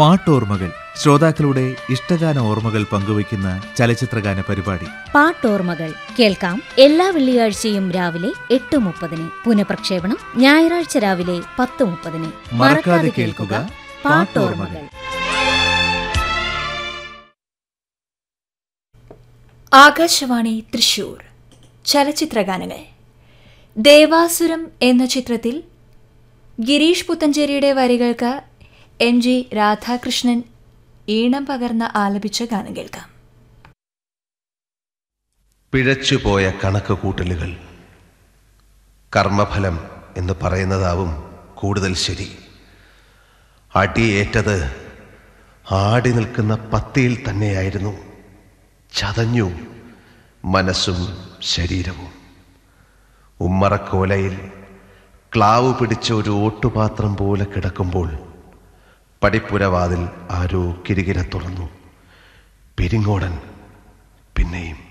പാട്ടോർമ്മകൾ ശ്രോതാക്കളുടെ ഇഷ്ടഗാന ഓർമ്മകൾ പങ്കുവയ്ക്കുന്ന ചലച്ചിത്രഗാന പരിപാടി പാട്ടോർമ്മകൾ കേൾക്കാം എല്ലാ വെള്ളിയാഴ്ചയും രാവിലെ എട്ട് മുപ്പതിന് പുനഃപ്രക്ഷേപണം ഞായറാഴ്ച രാവിലെ പത്ത് മുപ്പതിന് മറക്കാതെ കേൾക്കുക പാട്ടോർമ്മകൾ ആകാശവാണി തൃശൂർ ചലച്ചിത്രഗാനങ്ങൾ ദേവാസുരം എന്ന ചിത്രത്തിൽ ഗിരീഷ് പുത്തഞ്ചേരിയുടെ വരികൾക്ക് എം ജി രാധാകൃഷ്ണൻ ഈണം പകർന്ന് ആലപിച്ച ഗാനം കേൾക്കാം പിഴച്ചുപോയ കണക്ക് കൂട്ടലുകൾ കർമ്മഫലം എന്ന് പറയുന്നതാവും കൂടുതൽ ശരി അടിയേറ്റത് ആടി നിൽക്കുന്ന പത്തിയിൽ തന്നെയായിരുന്നു ചതഞ്ഞു മനസ്സും ശരീരവും ഉമ്മറക്കോലയിൽ ക്ലാവ് പിടിച്ച ഒരു ഓട്ടുപാത്രം പോലെ കിടക്കുമ്പോൾ പടിപ്പുരവാതിൽ ആരോ കിരികിര തുറന്നു പെരിങ്ങോടൻ പിന്നെയും